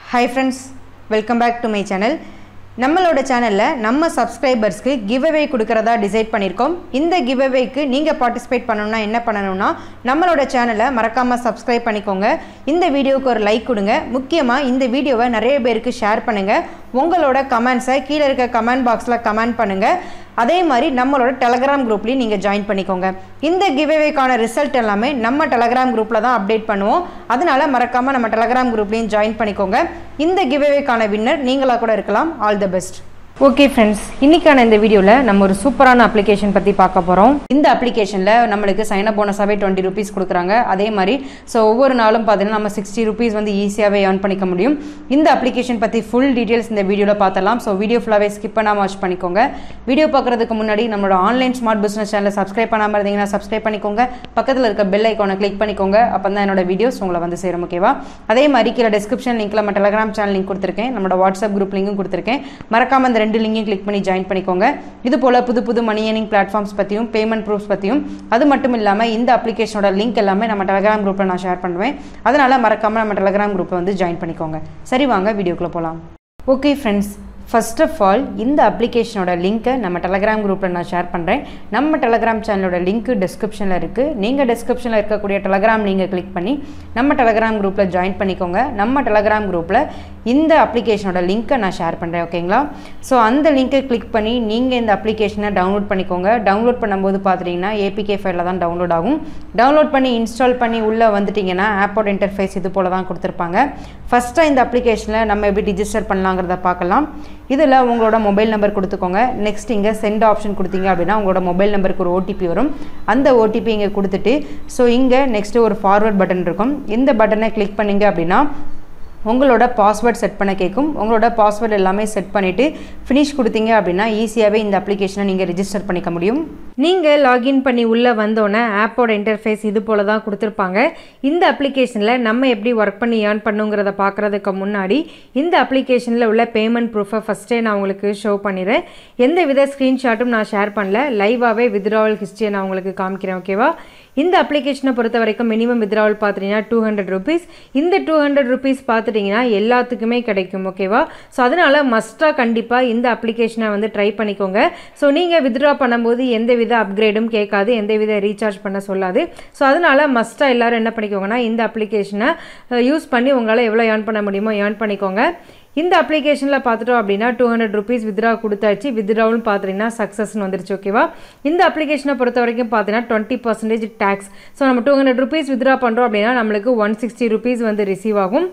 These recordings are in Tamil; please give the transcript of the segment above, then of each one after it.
hi friends welcome back to my channel நம்மளோட சேனலில் நம்ம சப்ஸ்கிரைபர்ஸ்க்கு கிவ் அவே கொடுக்கறதா டிசைட் பண்ணியிருக்கோம் இந்த கிவ் அவேக்கு நீங்கள் பார்ட்டிசிபேட் பண்ணணும்னா என்ன பண்ணணும்னா நம்மளோட சேனலை மறக்காமல் சப்ஸ்கிரைப் பண்ணிக்கோங்க இந்த வீடியோவுக்கு ஒரு லைக் கொடுங்க முக்கியமாக இந்த வீடியோவை நிறைய பேருக்கு ஷேர் பண்ணுங்கள் உங்களோட கமெண்ட்ஸை கீழே இருக்க கமெண்ட் பாக்ஸில் கமெண்ட் பண்ணுங்கள் அதே மாதிரி நம்மளோட டெலகிராம் குரூப்லேயும் நீங்கள் ஜாயின் பண்ணிக்கோங்க இந்த கிவ்அவேக்கான ரிசல்ட் எல்லாமே நம்ம டெலகிராம் குரூப்பில் தான் அப்டேட் பண்ணுவோம் அதனால மறக்காமல் நம்ம டெலகிராம் குரூப்லேயும் ஜாயின் பண்ணிக்கோங்க இந்த கிவ்அவேக்கான வின்னர் நீங்களாக கூட இருக்கலாம் all the best okay friends இன்னைக்கான இந்த வீடியோவில் நம்ம ஒரு சூப்பரான அப்ளிகேஷன் பற்றி பார்க்க போகிறோம் இந்த அப்ளிகேஷனில் நம்மளுக்கு சைன் அப் போனஸாகவே டுவெண்ட்டி ருபீஸ் கொடுக்குறாங்க அதே மாதிரி ஸோ ஒவ்வொரு நாளும் பார்த்தீங்கன்னா நம்ம சிக்ஸ்டி ருபீஸ் வந்து ஈஸியாகவே ஏர்ன் பண்ணிக்க முடியும் இந்த அப்ளிகேஷன் பற்றி ஃபுல் டீட்டெயில்ஸ் இந்த வீடியோவில் பார்த்தலாம் ஸோ வீடியோ ஃபுல்லாகவே ஸ்கிப் பண்ணாமல் வாட்ச் பண்ணிக்கோங்க வீடியோ பார்க்குறதுக்கு முன்னாடி நம்மளோட ஆன்லைன் ஸ்மார்ட் பிஸ்னஸ் சேனலை சப்ஸ்கிரைப் பண்ணாமல் இருந்தீங்கன்னா சப்ஸ்கிரைப் பண்ணிக்கோங்க பக்கத்தில் இருக்க பெல் ஐக்கானை கிளிக் பண்ணிக்கோங்க அப்போ தான் என்னோட வீடியோஸ் உங்களை வந்து சேரும் ஓகேவா அதே மாதிரி கீழே டிஸ்கிரிப்ஷன் லிங்க்ல நம்ம டெலகிராம் சேனல் லிங்க் கொடுத்துருக்கேன் நம்மளோட வாட்ஸ்அப் குரூப் லிங்க்கும் கொடுத்துருக்கேன் மறக்காம அந்த ரெண்டு லிங்கையும் கிளிக் பண்ணி ஜாயின் பண்ணிக்கோங்க இது போல புது புது மணி ஏர்னிங் பிளாட்ஃபார்ம்ஸ் பற்றியும் பேமெண்ட் ப்ரூஃப்ஸ் பற்றியும் அது மட்டும் இல்லாமல் இந்த அப்ளிகேஷனோட லிங்க் எல்லாமே நம்ம டெலகிராம் குரூப்பில் நான் ஷேர் பண்ணுவேன் அதனால மறக்காம நம்ம டெலகிராம் குரூப்பை வந்து ஜாயின் பண்ணிக்கோங்க சரி வாங்க வீடியோக்குள்ளே போகலாம் okay friends first of all இந்த அப்ளிகேஷனோட லிங்க்கை நம்ம டெலகிராம் குரூப்பில் நான் ஷேர் பண்ணுறேன் நம்ம டெலகிராம் சேனலோட லிங்க் டிஸ்கிரிப்ஷனில் இருக்குது நீங்கள் டிஸ்கிரிப்ஷனில் இருக்கக்கூடிய டெலகிராம் லிங்கை கிளிக் பண்ணி நம்ம டெலகிராம் குரூப்பில் ஜாயின் பண்ணிக்கோங்க நம்ம டெலகிராம் குரூப்பில் இந்த அப்ளிகேஷனோட லிங்க்கை நான் ஷேர் பண்ணுறேன் ஓகேங்களா ஸோ அந்த லிங்க்கை கிளிக் பண்ணி நீங்கள் இந்த அப்ளிகேஷனை டவுன்லோட் பண்ணிக்கோங்க டவுன்லோட் பண்ணும்போது பார்த்துட்டிங்கன்னா ஏபிகே ஃபைலில் தான் டவுன்லோட் ஆகும் டவுன்லோட் பண்ணி இன்ஸ்டால் பண்ணி உள்ளே வந்துட்டிங்கன்னா ஆப்போட இன்டர்ஃபேஸ் இது போல தான் கொடுத்துருப்பாங்க ஃபஸ்ட்டாக இந்த அப்ளிகேஷனில் நம்ம எப்படி ரிஜிஸ்டர் பண்ணலாங்கிறத பார்க்கலாம் இதில் உங்களோட மொபைல் நம்பர் கொடுத்துக்கோங்க நெக்ஸ்ட் இங்கே சென்ட் ஆப்ஷன் கொடுத்தீங்க அப்படின்னா உங்களோட மொபைல் நம்பருக்கு ஒரு ஓடிபி வரும் அந்த ஓடிபி இங்கே கொடுத்துட்டு ஸோ இங்கே நெக்ஸ்ட்டு ஒரு ஃபார்வர்ட் பட்டன் இருக்கும் இந்த பட்டனை கிளிக் பண்ணிங்க அப்படின்னா உங்களோட பாஸ்வேர்ட் செட் பண்ண கேட்கும் உங்களோட பாஸ்வேர்ட் எல்லாமே செட் பண்ணிவிட்டு ஃபினிஷ் கொடுத்தீங்க அப்படின்னா ஈஸியாகவே இந்த அப்ளிகேஷனை நீங்கள் ரிஜிஸ்டர் பண்ணிக்க முடியும் நீங்கள் லாகின் பண்ணி உள்ளே வந்தோன்னே ஆப்போட இன்டர்ஃபேஸ் இது போல தான் கொடுத்துருப்பாங்க இந்த அப்ளிகேஷனில் நம்ம எப்படி ஒர்க் பண்ணி ஏர்ன் பண்ணுங்கிறத பார்க்குறதுக்கு முன்னாடி இந்த அப்ளிகேஷனில் உள்ள பேமெண்ட் ப்ரூஃபை ஃபஸ்ட்டே நான் உங்களுக்கு ஷோ பண்ணிடுறேன் எந்த வித ஸ்க்ரீன்ஷாட்டும் நான் ஷேர் பண்ணல லைவாகவே வித்ட்ராவல் ஹிஸ்ட்ரியை நான் உங்களுக்கு காமிக்கிறேன் ஓகேவா இந்த அப்ளிகேஷனை பொறுத்த வரைக்கும் மினிமம் வித்ட்ராவல் பார்த்துட்டிங்கன்னா டூ ஹண்ட்ரட் ருபீஸ் இந்த டூ ஹண்ட்ரட் ருபீஸ் பார்த்துட்டிங்கன்னா எல்லாத்துக்குமே கிடைக்கும் ஓகேவா ஸோ அதனால் மஸ்ட்டாக கண்டிப்பாக இந்த அப்ளிகேஷனை வந்து ட்ரை பண்ணிக்கோங்க ஸோ நீங்கள் வித்ட்ரா பண்ணும்போது எந்த வித அப்கிரேடும் கேட்காது எந்த வித ரீசார்ஜ் பண்ண சொல்லாது ஸோ அதனால் மஸ்ட்டாக எல்லோரும் என்ன பண்ணிக்கோங்கன்னா இந்த அப்ளிகேஷனை யூஸ் பண்ணி உங்களால் எவ்வளோ ஏர்ன் பண்ண முடியுமோ ஏர்ன் பண்ணிக்கோங்க இந்த அப்ளிகேஷனில் பார்த்துட்டோம் அப்படின்னா டூ ஹண்ட்ரட் ருபீஸ் வித்ரா கொடுத்தாச்சு வித்ராவும் பார்த்துட்டிங்கன்னா சக்ஸஸ்னு வந்துருச்சு ஓகேவா இந்த அப்ளிகேஷனை பொறுத்த வரைக்கும் பார்த்தீங்கன்னா டுவெண்ட்டி பர்சன்டேஜ் டேக்ஸ் ஸோ நம்ம டூ ஹண்ட்ரட் ருபீஸ் வித்ரா பண்ணுறோம் அப்படின்னா நம்மளுக்கு ஒன் சிக்ஸ்டி ருபீஸ் வந்து ரிசீவ் ஆகும்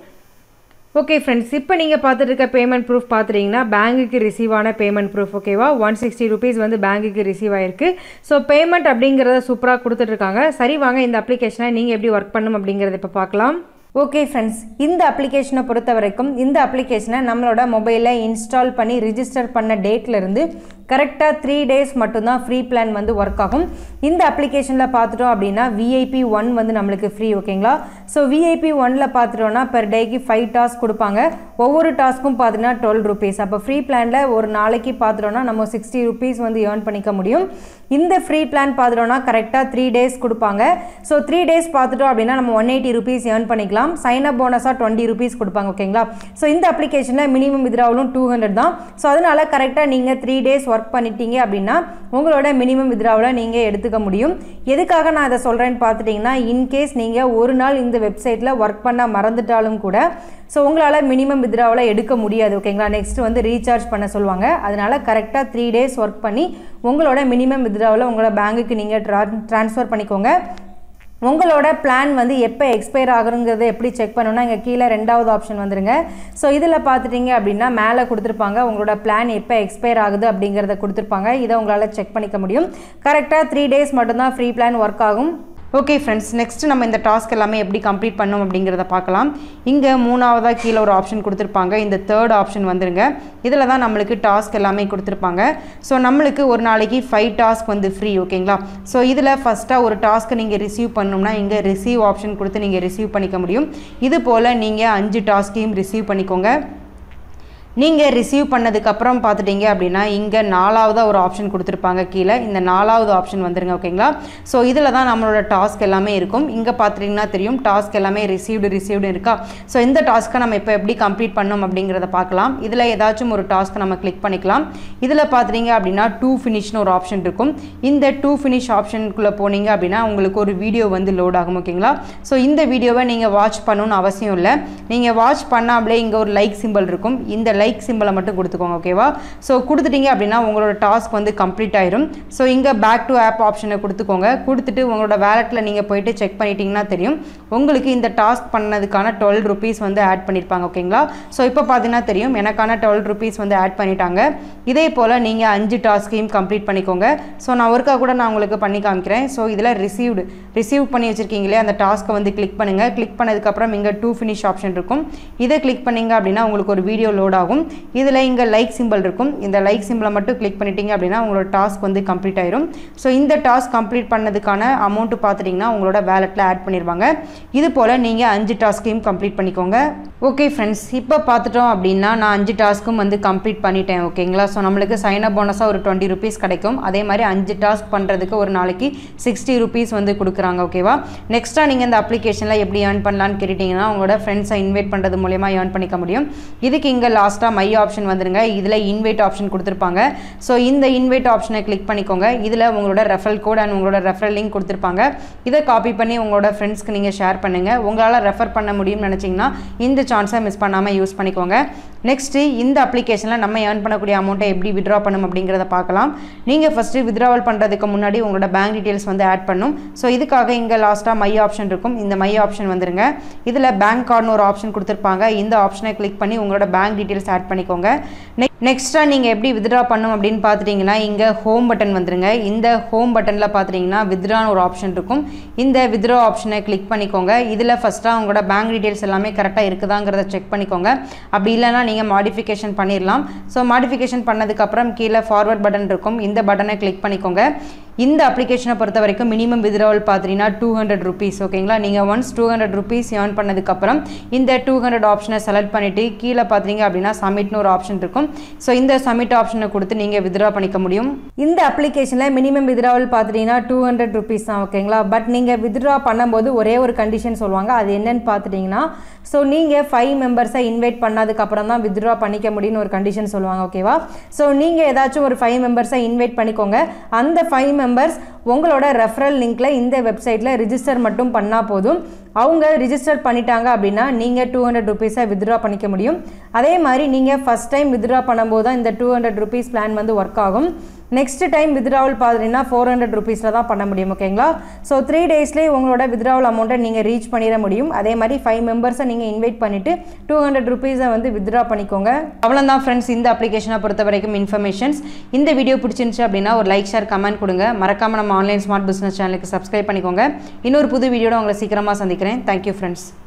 ஓகே ஃப்ரெண்ட்ஸ் இப்போ நீங்கள் பார்த்துட்டு இருக்க பேமெண்ட் ப்ரூஃப் பார்த்துட்டிங்கன்னா பேங்குக்கு ரிசீவ் ஆன பேமெண்ட் ப்ரூஃப் ஓகேவா ஒன் சிக்ஸ்டி ருபீஸ் வந்து பேங்குக்கு ரிசீவ் ஆயிருக்கு ஸோ பேமெண்ட் அப்படிங்கிறத சூப்பராக கொடுத்துட்ருக்காங்க சரி வாங்க இந்த அப்ளிகேஷனை நீங்கள் எப்படி ஒர்க் பண்ணும் அப்படிங்கிறத இப்போ பார்க்கலாம் ஓகே ஃப்ரெண்ட்ஸ் இந்த அப்ளிகேஷனை பொறுத்த வரைக்கும் இந்த அப்ளிகேஷனை நம்மளோட மொபைலில் இன்ஸ்டால் பண்ணி ரிஜிஸ்டர் பண்ண டேட்லேருந்து கரெக்டாக த்ரீ டேஸ் மட்டும்தான் ஃப்ரீ பிளான் வந்து ஒர்க் ஆகும் இந்த அப்ளிகேஷனில் பார்த்துட்டோம் அப்படின்னா விஐபி ஒன் வந்து நம்மளுக்கு ஃப்ரீ ஓகேங்களா ஸோ விஐபி ஒனில் பார்த்துட்டோன்னா பெர் டேக்கு ஃபைவ் டாஸ்க் கொடுப்பாங்க ஒவ்வொரு டாஸ்க்கும் பார்த்தீங்கன்னா டுவெல் ருபீஸ் அப்போ ஃப்ரீ பிளானில் ஒரு நாளைக்கு பார்த்துட்டோன்னா நம்ம சிக்ஸ்டி ருபீஸ் வந்து ஏர்ன் பண்ணிக்க முடியும் இந்த ஃப்ரீ பிளான் பார்த்துட்டோன்னா கரெக்டாக த்ரீ டேஸ் கொடுப்பாங்க ஸோ த்ரீ டேஸ் பார்த்துட்டோம் அப்படின்னா நம்ம ஒன் எயிட்டி ருபீஸ் ஏர்ன் பண்ணிக்கலாம் சைன் அப் போனஸாக டுவெண்ட்டி ருபீஸ் கொடுப்பாங்க ஓகேங்களா ஸோ இந்த அப்ளிகேஷனில் மினிமம் வித்ராவலும் டூ ஹண்ட்ரட் தான் ஸோ அதனால் கரெக்டாக நீங்கள் த்ரீ டேஸ் ஒர்க் பண்ணிட்டீங்க அப்படின்னா உங்களோட மினிமம் வித்ராவில் நீங்கள் எடுத்துக்க முடியும் எதுக்காக நான் அதை சொல்கிறேன்னு பார்த்துட்டிங்கன்னா இன்கேஸ் நீங்கள் ஒரு நாள் இந்த வெப்சைட்டில் ஒர்க் பண்ண மறந்துட்டாலும் கூட ஸோ உங்களால் மினிமம் வித்ராவில் எடுக்க முடியாது ஓகேங்களா நெக்ஸ்ட் வந்து ரீசார்ஜ் பண்ண சொல்லுவாங்க அதனால் கரெக்டாக த்ரீ டேஸ் ஒர்க் பண்ணி உங்களோட மினிமம் வித்ராவில் உங்களோட பேங்குக்கு நீங்கள் ட்ரா ட்ரான்ஸ்ஃபர் பண்ணிக்கோங்க உங்களோட பிளான் வந்து எப்போ எக்ஸ்பயர் ஆகுங்கிறத எப்படி செக் பண்ணணும்னா இங்கே கீழே ரெண்டாவது ஆப்ஷன் வந்துருங்க ஸோ இதில் பார்த்துட்டிங்க அப்படின்னா மேலே கொடுத்துருப்பாங்க உங்களோட பிளான் எப்போ எக்ஸ்பயர் ஆகுது அப்படிங்கிறத கொடுத்துருப்பாங்க இதை உங்களால் செக் பண்ணிக்க முடியும் கரெக்டாக த்ரீ டேஸ் மட்டும்தான் ஃப்ரீ பிளான் ஒர்க் ஆகும் ஓகே ஃப்ரெண்ட்ஸ் நெக்ஸ்ட் நம்ம இந்த டாஸ்க் எல்லாமே எப்படி கம்ப்ளீட் பண்ணோம் அப்படிங்கிறத பார்க்கலாம் இங்கே மூணாவதாக கீழே ஒரு ஆப்ஷன் கொடுத்துருப்பாங்க இந்த தேர்ட் ஆப்ஷன் வந்துருங்க இதில் தான் நம்மளுக்கு டாஸ்க் எல்லாமே கொடுத்துருப்பாங்க ஸோ நம்மளுக்கு ஒரு நாளைக்கு ஃபைவ் டாஸ்க் வந்து ஃப்ரீ ஓகேங்களா ஸோ இதில் ஃபஸ்ட்டாக ஒரு டாஸ்க்கை நீங்கள் ரிசீவ் பண்ணணும்னா இங்கே ரிசீவ் ஆப்ஷன் கொடுத்து நீங்கள் ரிசீவ் பண்ணிக்க முடியும் இது போல் நீங்கள் அஞ்சு டாஸ்க்கையும் ரிசீவ் பண்ணிக்கோங்க நீங்கள் ரிசீவ் பண்ணதுக்கப்புறம் பார்த்துட்டீங்க அப்படின்னா இங்கே நாலாவதாக ஒரு ஆப்ஷன் கொடுத்துருப்பாங்க கீழே இந்த நாலாவது ஆப்ஷன் வந்துருங்க ஓகேங்களா ஸோ இதில் தான் நம்மளோட டாஸ்க் எல்லாமே இருக்கும் இங்கே பார்த்துட்டிங்கன்னா தெரியும் டாஸ்க் எல்லாமே ரிசீவ்டு ரிசீவ்டு இருக்கா ஸோ இந்த டாஸ்க்கை நம்ம இப்போ எப்படி கம்ப்ளீட் பண்ணோம் அப்படிங்கிறத பார்க்கலாம் இதில் ஏதாச்சும் ஒரு டாஸ்க் நம்ம கிளிக் பண்ணிக்கலாம் இதில் பார்த்துட்டீங்க அப்படின்னா டூ ஃபினிஷ்னு ஒரு ஆப்ஷன் இருக்கும் இந்த டூ ஃபினிஷ் ஆப்ஷனுக்குள்ளே போனீங்க அப்படின்னா உங்களுக்கு ஒரு வீடியோ வந்து லோட் ஆகும் ஓகேங்களா ஸோ இந்த வீடியோவை நீங்கள் வாட்ச் பண்ணணும்னு அவசியம் இல்லை நீங்கள் வாட்ச் பண்ணாமலே இங்கே ஒரு லைக் சிம்பிள் இருக்கும் இந்த லைக் சிம்பிளை மட்டும் கொடுத்துக்கோங்க ஓகேவா ஸோ கொடுத்துட்டீங்க அப்படின்னா உங்களோட டாஸ்க் வந்து கம்ப்ளீட் ஆயிரும் ஸோ இங்கே பேக் டு ஆப் ஆப்ஷனை கொடுத்துக்கோங்க கொடுத்துட்டு உங்களோட வேலெட்டில் நீங்கள் போயிட்டு செக் பண்ணிட்டீங்கன்னா தெரியும் உங்களுக்கு இந்த டாஸ்க் பண்ணதுக்கான டுவெல் ருபீஸ் வந்து ஆட் பண்ணியிருப்பாங்க ஓகேங்களா ஸோ இப்போ பார்த்தீங்கன்னா தெரியும் எனக்கான டுவெல் ருபீஸ் வந்து ஆட் பண்ணிட்டாங்க இதே போல் நீங்கள் அஞ்சு டாஸ்க்கையும் கம்ப்ளீட் பண்ணிக்கோங்க ஸோ நான் ஒருக்கா கூட நான் உங்களுக்கு பண்ணி காமிக்கிறேன் ஸோ இதில் ரிசீவ்டு ரிசீவ் பண்ணி வச்சுருக்கீங்களே அந்த டாஸ்க்கை வந்து கிளிக் பண்ணுங்கள் கிளிக் பண்ணதுக்கப்புறம் இங்கே டூ ஃபினிஷ் ஆப்ஷன் இருக்கும் இதை கிளிக் பண்ணீங்க அப்படின்னா உங்களுக்கு ஒரு வீடியோ லோட் ஆகும் இதில் இங்கே லைக் சிம்பிள் இருக்கும் இந்த லைக் சிம்பிளை மட்டும் கிளிக் பண்ணிட்டீங்க அப்படின்னா உங்களோட டாஸ்க் வந்து கம்ப்ளீட் ஆயிரும் ஸோ இந்த டாஸ்க் கம்ப்ளீட் பண்ணதுக்கான அமௌண்ட்டு பார்த்துட்டிங்கன்னா உங்களோட வேலெட்டில் ஆட் பண்ணிடுவாங்க இது போல் நீங்கள் அஞ்சு டாஸ்க்கையும் கம்ப்ளீட் பண்ணிக்கோங்க ஓகே ஃப்ரெண்ட்ஸ் இப்போ பார்த்துட்டோம் அப்படின்னா நான் அஞ்சு டாஸ்க்கும் வந்து கம்ப்ளீட் பண்ணிட்டேன் ஓகேங்களா ஸோ நம்மளுக்கு சைன் அப் போனஸாக ஒரு டுவெண்ட்டி ருபீஸ் கிடைக்கும் அதே மாதிரி அஞ்சு டாஸ்க் பண்ணுறதுக்கு ஒரு நாளைக்கு சிக்ஸ்டி ருபீஸ் வந்து கொடுக்குறாங்க ஓகேவா நெக்ஸ்ட்டாக நீங்கள் இந்த அப்ளிகேஷனில் எப்படி ஏர்ன் பண்ணலான்னு கேட்டிங்கன்னா உங்களோட ஃப்ரெண்ட்ஸை இன்வைட் பண்ணுறது மூலயமா ஏர்ன் பண்ணிக்க முடியும் இதுக்கு இங்கே லாஸ்ட்டாக மை ஆப்ஷன் வந்துருங்க இதில் இன்வைட் ஆப்ஷன் கொடுத்துருப்பாங்க ஸோ இந்த இன்வைட் ஆப்ஷனை கிளிக் பண்ணிக்கோங்க இதில் உங்களோட ரெஃபரல் கோட் அண்ட் உங்களோட ரெஃபரல் லிங்க் கொடுத்துருப்பாங்க இதை காப்பி பண்ணி உங்களோட ஃப்ரெண்ட்ஸ்க்கு நீங்கள் ஷேர் பண்ணுங்கள் உங்களால் ரெஃபர் பண்ண முடியும்னு நினச்சிங்கன்னா இந்த சான்ஸை மிஸ் பண்ணாமல் யூஸ் பண்ணிக்கோங்க நெக்ஸ்ட்டு இந்த அப்ளிகேஷனில் நம்ம ஏர்ன் பண்ணக்கூடிய அமௌண்ட்டை எப்படி வித்ரா பண்ணும் அப்படிங்கிறத பார்க்கலாம் நீங்கள் ஃபஸ்ட்டு வித்ராவல் பண்ணுறதுக்கு முன்னாடி உங்களோட பேங்க் டீட்டெயில்ஸ் வந்து ஆட் பண்ணும் ஸோ இதுக்காக இங்கே லாஸ்ட்டாக மை ஆப்ஷன் இருக்கும் இந்த மை ஆப்ஷன் வந்துருங்க இதில் பேங்க் கார்டுன்னு ஒரு ஆப்ஷன் கொடுத்துருப்பாங்க இந்த ஆப்ஷனை கிளிக் பண்ணி உங்களோட பேங்க் டீட்டெயில்ஸ் ஆட் பண்ணிக்கோங்க நெக்ஸ்ட்டாக நீங்கள் எப்படி வித்ரா பண்ணும் அப்படின்னு பார்த்துட்டிங்கன்னா இங்கே ஹோம் பட்டன் வந்துருங்க இந்த ஹோம் பட்டனில் பார்த்துட்டிங்கன்னா வித்ரான்னு ஒரு ஆப்ஷன் இருக்கும் இந்த வித்ரா ஆப்ஷனை கிளிக் பண்ணிக்கோங்க இதில் ஃபஸ்ட்டாக உங்களோட பேங்க் டீட்டெயில்ஸ் எல்லாமே கரெக்டாக இருக்குதாங்கிறத செக் பண்ணிக்கோங்க அப்படி இல்லைனா நீங்கள் மாடிஃபிகேஷன் பண்ணிடலாம் ஸோ மாடிஃபிகேஷன் பண்ணதுக்கப்புறம் கீழே ஃபார்வர்ட் பட்டன் இருக்கும் இந்த பட்டனை கிளிக் பண்ணிக்கோங்க இந்த அப்ளிகேஷனை பொறுத்த வரைக்கும் மினிமம் வித்ராவல் பார்த்தீங்கன்னா டூ ஹண்ட்ரட் ருபீஸ் ஓகேங்களா நீங்கள் once two hundred rupees earn பண்ணதுக்கப்புறம் இந்த டூ ஹண்ட்ரட் ஆப்ஷனை செலக்ட் பண்ணிவிட்டு கீழே பார்த்தீங்க அப்படின்னா சப்மிட்னு ஒரு ஆப்ஷன் இருக்கும் ஸோ இந்த சப்மிட் ஆப்ஷனை கொடுத்து நீங்கள் வித்ரா பண்ணிக்க முடியும் இந்த அப்ளிகேஷனில் மினிமம் வித்ராவல் பார்த்துட்டிங்கன்னா டூ ஹண்ட்ரட் ருபீஸ் தான் ஓகேங்களா பட் நீங்கள் வித்ரா பண்ணும்போது ஒரே ஒரு கண்டிஷன் சொல்லுவாங்க அது என்னன்னு பார்த்துட்டிங்கன்னா ஸோ நீங்கள் ஃபைவ் மெம்பர்ஸை இன்வைட் பண்ணதுக்கப்புறம் தான் வித்ரா பண்ணிக்க முடியும்னு ஒரு கண்டிஷன் சொல்லுவாங்க ஓகேவா ஸோ நீங்கள் ஏதாச்சும் ஒரு ஃபைவ் மெம்பர்ஸை இன்வைட் பண்ணிக்கோங்க அந்த ஃபைவ் மெம்பர்ஸ் உங்களோட ரெஃபரல் லிங்க்கில் இந்த வெப்சைட்டில் ரிஜிஸ்டர் மட்டும் பண்ணால் போதும் அவங்க ரிஜிஸ்டர் பண்ணிட்டாங்க அப்படின்னா நீங்கள் டூ ஹண்ட்ரட் ருபீஸை வித்ட்ரா பண்ணிக்க முடியும் அதே மாதிரி நீங்கள் ஃபஸ்ட் டைம் வித்ட்ரா பண்ணும்போது தான் இந்த டூ ஹண்ட்ரட் ருபீஸ் பிளான் வந்து ஒர்க் ஆகும் நெக்ஸ்ட் டைம் வித்ட்ராவல் பார்த்தீங்கன்னா ஃபோர் ஹண்ட்ரட் ருபீஸில் தான் பண்ண முடியும் ஓகேங்களா ஸோ த்ரீ டேஸ்லேயே உங்களோட வித்ட்ராவல் அமௌண்ட்டை நீங்கள் ரீச் பண்ணிட முடியும் அதே மாதிரி ஃபைவ் மெம்பர்ஸை நீங்கள் இன்வைட் பண்ணிவிட்டு டூ ஹண்ட்ரட் ருபீஸை வந்து வித்ட்ரா பண்ணிக்கோங்க அவ்வளோதான் ஃப்ரெண்ட்ஸ் இந்த அப்ளிகேஷனை பொறுத்த வரைக்கும் இன்ஃபர்மேஷன்ஸ் இந்த வீடியோ பிடிச்சிருந்துச்சு அப்படின்னா ஒரு லைக் ஷேர் கமெண்ட் கொடுங்க மறக்காமல் நம்ம ஆன்லைன் ஸ்மார்ட் பிஸ்னஸ் சேனலுக்கு சப்ஸ்கிரைப் பண்ணிக்கோங்க இன்னொரு புது வீடியோட உங்களை சீக்கிரமாக சந்திக்கிறேன் தேங்க்யூ ஃப்ரெண்ட்ஸ்